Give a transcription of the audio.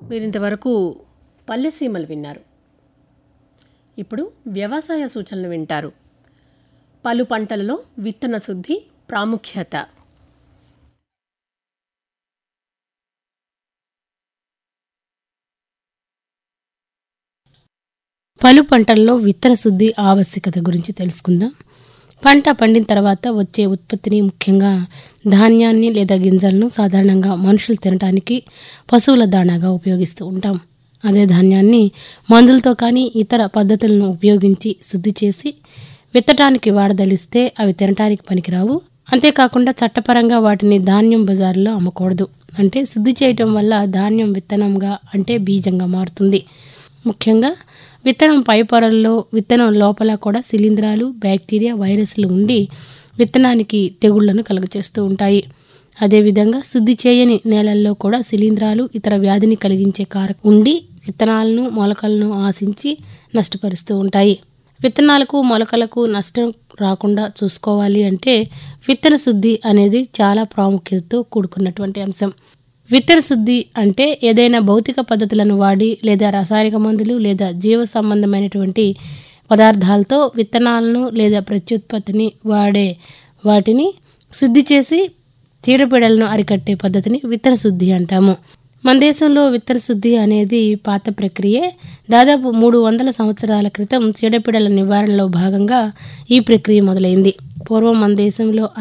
మీరింతవరకు పల్లెసీమలు విన్నారు ఇప్పుడు వ్యవసాయ సూచనలు వింటారు పలు పంటలలో విత్తన శుద్ధి ప్రాముఖ్యత పలు పంటల్లో విత్తన శుద్ధి ఆవశ్యకత గురించి తెలుసుకుందాం పంట పండిన తర్వాత వచ్చే ఉత్పత్తిని ముఖ్యంగా ధాన్యాన్ని లేదా గింజలను సాధారణంగా మనుషులు తినడానికి పశువుల దాణాగా ఉపయోగిస్తూ ఉంటాం అదే ధాన్యాన్ని మందులతో కానీ ఇతర పద్ధతులను ఉపయోగించి శుద్ధి చేసి విత్తడానికి వాడదలిస్తే అవి తినడానికి పనికిరావు అంతేకాకుండా చట్టపరంగా వాటిని ధాన్యం బజారులో అమ్మకూడదు అంటే శుద్ధి చేయటం వల్ల ధాన్యం విత్తనంగా అంటే బీజంగా మారుతుంది ముఖ్యంగా విత్తనం పై పొరల్లో విత్తనం లోపల కూడా శిలీంధ్రాలు బ్యాక్టీరియా వైరస్లు ఉండి విత్తనానికి తెగుళ్లను కలుగచేస్తూ ఉంటాయి అదేవిధంగా శుద్ధి చేయని నేలల్లో కూడా శిలీంధ్రాలు ఇతర వ్యాధిని కలిగించే కారకం ఉండి విత్తనాలను మొలకలను ఆశించి నష్టపరుస్తూ ఉంటాయి విత్తనాలకు మొలకలకు నష్టం రాకుండా చూసుకోవాలి అంటే విత్తన శుద్ధి అనేది చాలా ప్రాముఖ్యతతో కూడుకున్నటువంటి అంశం విత్తన శుద్ధి అంటే ఏదైనా భౌతిక పద్ధతులను వాడి లేదా రసాయనిక మందులు లేదా జీవ సంబంధమైనటువంటి పదార్థాలతో విత్తనాలను లేదా ప్రత్యుత్పత్తిని వాడే వాటిని శుద్ధి చేసి చీడపీడలను అరికట్టే పద్ధతిని విత్తన శుద్ధి అంటాము మన దేశంలో విత్తన శుద్ధి అనేది పాత ప్రక్రియే దాదాపు మూడు వందల సంవత్సరాల క్రితం చీడపీడల నివారణలో భాగంగా ఈ ప్రక్రియ మొదలైంది పూర్వం మన దేశంలో